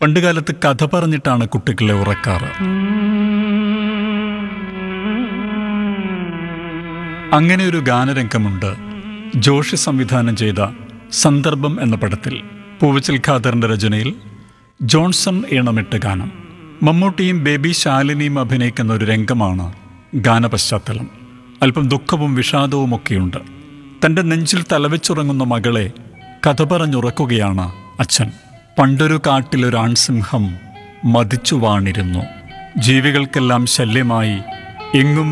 പണ്ടുകാലത്ത് കഥ പറഞ്ഞിട്ടാണ് കുട്ടികളെ ഉറക്കാറ് അങ്ങനെ ഒരു ഗാനരംഗമുണ്ട് ജോഷി സംവിധാനം ചെയ്ത സന്ദർഭം എന്ന പടത്തിൽ പൂവച്ചൽ ഖാദറിന്റെ രചനയിൽ ജോൺസൺ ഈണമിട്ട ഗാനം മമ്മൂട്ടിയും ബേബി ശാലിനിയും അഭിനയിക്കുന്ന ഒരു രംഗമാണ് ഗാനപശ്ചാത്തലം അല്പം ദുഃഖവും വിഷാദവും ഒക്കെയുണ്ട് തൻ്റെ നെഞ്ചിൽ തലവെച്ചുറങ്ങുന്ന മകളെ കഥ പറഞ്ഞുറക്കുകയാണ് അച്ഛൻ പണ്ടൊരു കാട്ടിലൊരു ആൺസിംഹം മതിച്ചു വാണിരുന്നു ജീവികൾക്കെല്ലാം ശല്യമായി എങ്ങും